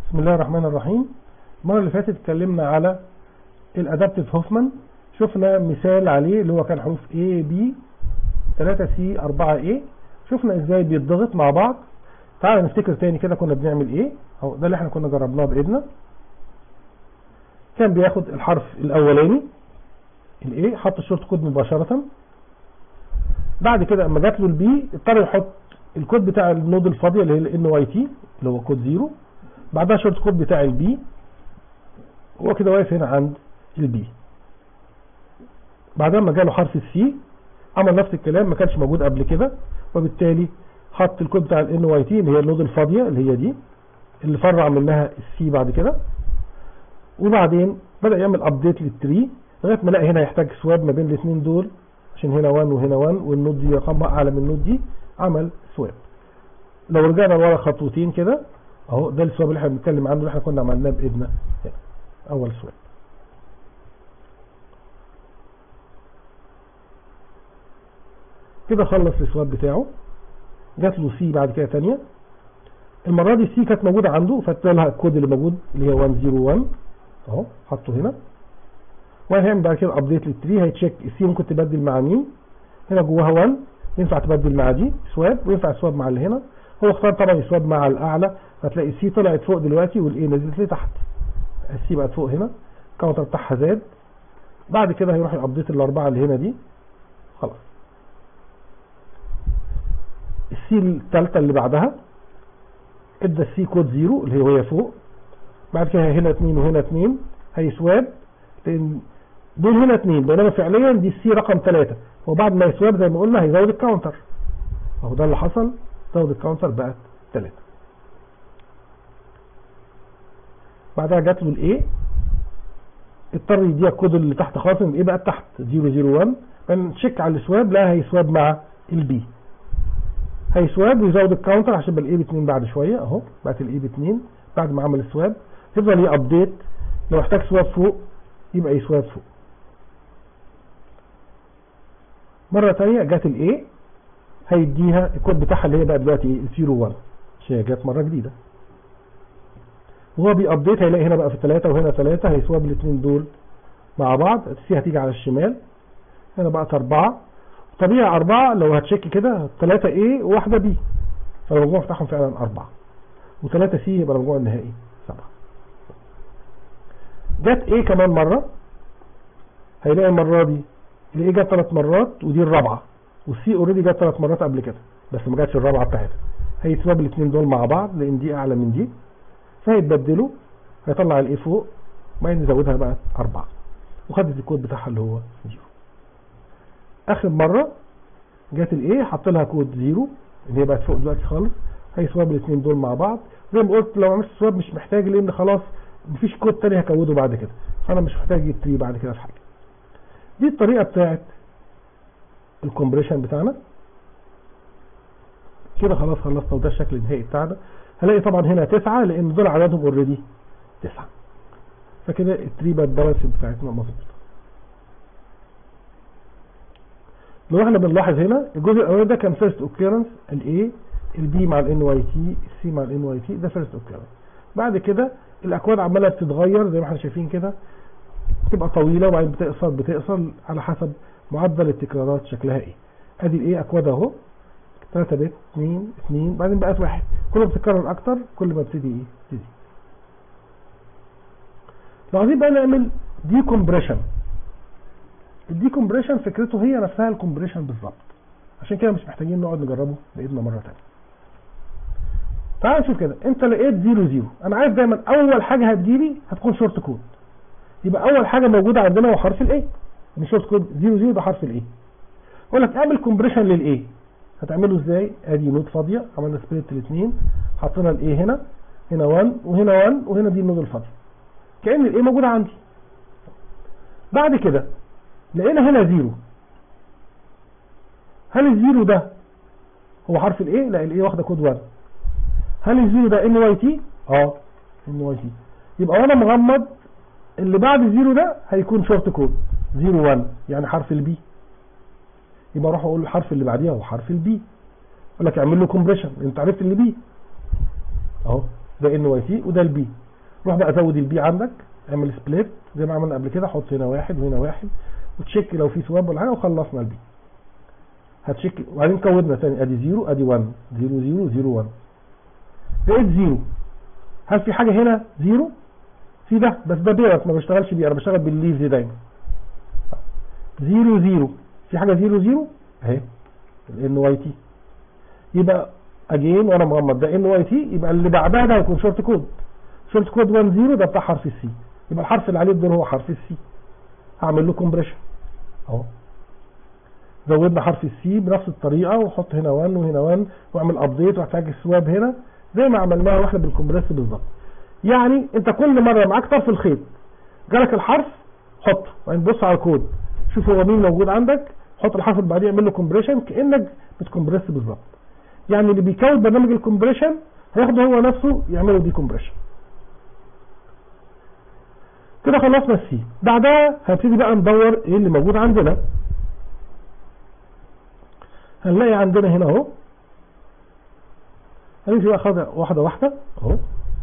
بسم الله الرحمن الرحيم المرة اللي فاتت اتكلمنا على الادابتيف هوفمان شفنا مثال عليه اللي هو كان حروف A B 3 C 4 A شفنا ازاي بيتضغط مع بعض تعال نفتكر تاني كده كنا بنعمل ايه اهو ده اللي احنا كنا جربناه بايدنا كان بياخد الحرف الاولاني الايه حط الشورت كود مباشرة بعد كده اما جات له البي اضطر يحط الكود بتاع النود الفاضيه اللي هي الان واي تي اللي هو كود زيرو بعدها شورت كود بتاع البي هو كده واقف هنا عند البي بعدها ما جاله حرف السي عمل نفس الكلام ما كانش موجود قبل كده وبالتالي حط الكود بتاع الان واي تي اللي هي النود الفاضيه اللي هي دي اللي فرع منها السي بعد كده وبعدين بدا يعمل ابديت للتري لغايه ما لقى هنا يحتاج سواب ما بين الاثنين دول عشان هنا 1 وهنا 1 والنود دي رقمها اعلى من النود دي عمل سواب لو رجعنا لورا خطوتين كده اهو ده السواب اللي احنا بنتكلم عنه اللي احنا كنا عملناه بايدنا هنا اول سواب كده خلص السواب بتاعه جات له سي بعد كده ثانيه المره دي سي كانت موجوده عنده فادى لها الكود اللي موجود اللي هي 101 اهو حطه هنا وهيعمل بعد كده ابديت للتري هيتشيك السي ممكن تبدل مع مين هنا جواها 1 ينفع تبدل مع دي سواب وينفع سواب مع اللي هنا هو اختار طبعا يسواب مع الاعلى فتلاقي السي طلعت فوق دلوقتي والاي نزلت لتحت السي بقت فوق هنا الكاونتر بتاعها زاد بعد كده هيروح يابديت الاربعه اللي هنا دي خلاص السي الثالثه اللي بعدها ادى السي كود زيرو اللي هي وهي فوق بعد كده هنا 2 وهنا 2 هيسواب لان دول هنا 2 بينما فعليا دي السي رقم 3 وبعد ما يسواب زي ما قلنا هيزود الكاونتر اهو ده اللي حصل زود الكاونتر بقت 3 بعدها جات له الايه اضطر يديها الكود اللي تحت خالص الايه بقت تحت 001 فنشيك على السواب لا هيسواب مع البي هيسواب ويزود الكاونتر عشان يبقى الايه ب 2 بعد شويه اهو بقت الايه ب 2 بعد ما عمل السواب يفضل يابديت لو احتاج سواب فوق يبقى يسواب فوق مرة تانية جت الايه هيديها الكود بتاعها اللي هي بقى دلوقتي 01 عشان هي جت مرة جديدة وهو بيابديت هيلاقي هنا بقى في 3 وهنا 3 هيسواب الاثنين دول مع بعض السي هتيجي على الشمال هنا بقت 4 طبيعي 4 لو هتشيك كده 3 A وواحدة B فالمجموع بتاعهم فعلا 4 و3 C يبقى المجموع النهائي 7 جت A كمان مرة هيلاقي المرة دي الايه جت ثلاث مرات ودي الرابعه والسي اوريدي جت ثلاث مرات قبل كده بس ما جاتش الرابعه بتاعتها هيتسواب الاثنين دول مع بعض لان دي اعلى من دي فهيتبدلوا هيطلع الايه فوق وبعدين يزودها بقى اربعه وخدت الكود بتاعها اللي هو زيرو اخر مره جت الايه حط لها كود زيرو اللي هي بقت فوق دلوقتي خالص هيسواب الاثنين دول مع بعض زي ما قلت لو عملت سواب مش محتاج لان خلاص مفيش كود تاني هكوده بعد كده فانا مش محتاج يبتدي بعد كده في حاجه دي الطريقة بتاعت الكومبريشن بتاعنا كده خلاص خلصنا وده الشكل النهائي بتاعنا هلاقي طبعا هنا تسعة لان دول عددهم اوريدي تسعة فكده التريبات بالانس بتاعتنا مظبوطة لو احنا بنلاحظ هنا الجزء الاولاني ده كان فيرست اوكيرنس الاي البي مع الان واي تي السي مع الان واي تي ده فيرست اوكيرنس بعد كده الاكواد عماله بتتغير زي ما احنا شايفين كده تبقى طويلة وبعدين بتقصر بتقصر على حسب معدل التكرارات شكلها ايه ادي الايه اكواد اهو 3 بت 2 2 بعدين بقت واحد كل ما بتتكرر اكتر كل ما بتبتدي ايه تزيد لو عايزين بقى نعمل دي كومبريشن الدي كومبريشن فكرته هي نفسها الكومبريشن بالظبط عشان كده مش محتاجين نقعد نجربه بايدنا مره ثانيه تعال نشوف كده انت لقيت 0 0 انا عارف دايما اول حاجه هتجيلي هتكون شورت كود يبقى اول حاجه موجوده عندنا هو حرف الاي ان شورت كود 0 0 ده حرف الاي اقول لك اعمل كومبريشن للاي هتعمله ازاي ادي نود فاضيه عملنا سبليت الاثنين حطينا الاي هنا هنا 1 وهنا 1 وهنا دي النود الفاضيه كان الاي موجوده عندي بعد كده لقينا هنا 0 هل الزيرو ده هو حرف الاي لا الاي واخده كود 1 هل الزيرو ده ان واي تي اه ان واي تي يبقى وانا مغمض اللي بعد الزيرو ده هيكون شورت كود 01 يعني حرف البي يبقى اروح اقول الحرف اللي بعديها هو حرف البي اقول لك اعمل له كومبريشن انت عرفت اللي بي اهو ده ان واي تي وده البي روح بقى زود البي عندك اعمل سبليت زي ما عملنا قبل كده حط هنا واحد وهنا واحد وتشيك لو في سواب ولا حاجه وخلصنا البي هتشيك وبعدين كودنا تاني ادي 0 ادي 1 0 0 0 1 لقيت 0 هل في حاجه هنا 0 في ده بس ده بيرت ما بشتغلش بيه انا بشتغل بالليف دي دايما 0 0 في حاجه 0 0 اهي الان واي تي يبقى اجين وانا مغمض ده ان واي تي يبقى اللي بعدها ده هيكون شورت كود شورت كود 1 0 ده بتاع حرف السي يبقى الحرف اللي عليه الدور هو حرف السي هعمل له كومبريشن اهو زودنا حرف السي بنفس الطريقه وحط هنا 1 وهنا 1 واعمل ابديت واحتاج السواب هنا زي ما عملناها واحنا بالكومبريس بالظبط يعني انت كل مره معاك طرف الخيط جالك الحرف حطه وبعدين بص على الكود شوف هو مين موجود عندك حط الحرف اللي بعديه اعمل له كومبريشن كانك بتكمبريس بالظبط يعني اللي بيكود برنامج الكومبريشن هياخده هو نفسه يعمله دي كومبريشن كده خلصنا السي بعدها هنبتدي بقى ندور ايه اللي موجود عندنا هنلاقي عندنا هنا اهو هنمشي بقى خد واحده واحده اهو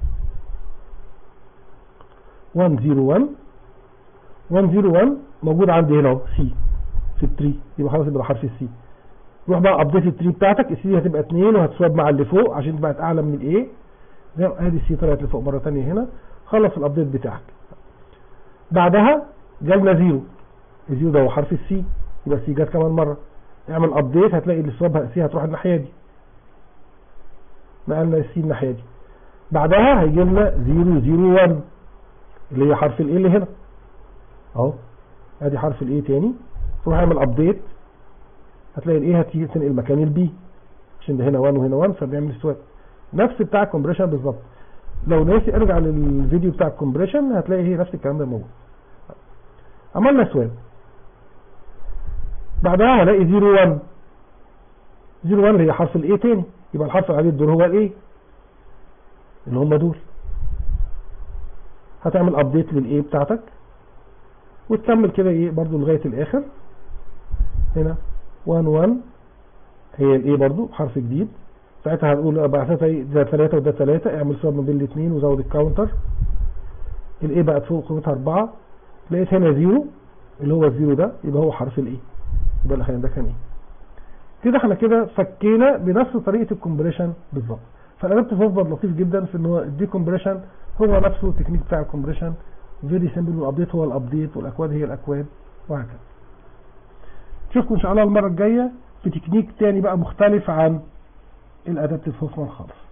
101 101 موجود عندي هنا اهو سي في التري يبقى خلاص يبقى حرف السي روح بقى ابديت التري بتاعتك السي دي هتبقى 2 وهتسواب مع اللي فوق عشان تبقى اعلى من الايه زي ادي السي طلعت لفوق مره ثانيه هنا خلص الابديت بتاعك بعدها جالنا زيرو الزيرو ده هو حرف السي يبقى السي جت كمان مره اعمل ابديت هتلاقي السواب السي هتروح الناحيه دي نقلنا السي الناحيه دي بعدها هيجي لنا 001 اللي هي حرف الايه اللي هنا اهو ادي حرف الايه تاني تروح اعمل ابديت هتلاقي الايه هتيجي تنقل مكان البي عشان ده هنا 1 وهنا 1 فبيعمل سواب نفس بتاع الكومبريشن بالظبط لو ناسي ارجع للفيديو بتاع الكومبريشن هتلاقي هي نفس الكلام ده موجود عملنا سواب بعدها هلاقي 01 01 اللي هي حرف الايه تاني يبقى الحرف اللي عليه الدور هو الايه اللي هم دول هتعمل ابديت للايه بتاعتك وتكمل كده ايه برضو لغايه الاخر هنا 1 1 هي الايه برضو حرف جديد ساعتها هنقول بعثتها ده 3 وده 3 اعمل سواب ما بين الاثنين وزود الكاونتر الايه بقت فوق قيمتها 4 لقيت هنا 0 اللي هو الزيرو ده يبقى هو حرف الايه يبقى اللي ده كان ايه كده احنا كده فكينا بنفس طريقه الكومبريشن بالظبط فالادابتيف مصدر لطيف جدا في ان هو الدي كومبريشن هو نفسه التكنيك بتاع الكومبريشن فيري سيمبل والابديت هو الابديت والاكواد هي الاكواد وهكذا نشوفكم ان شاء الله المره الجايه في تكنيك تاني بقى مختلف عن الادابتيف هوفمان خالص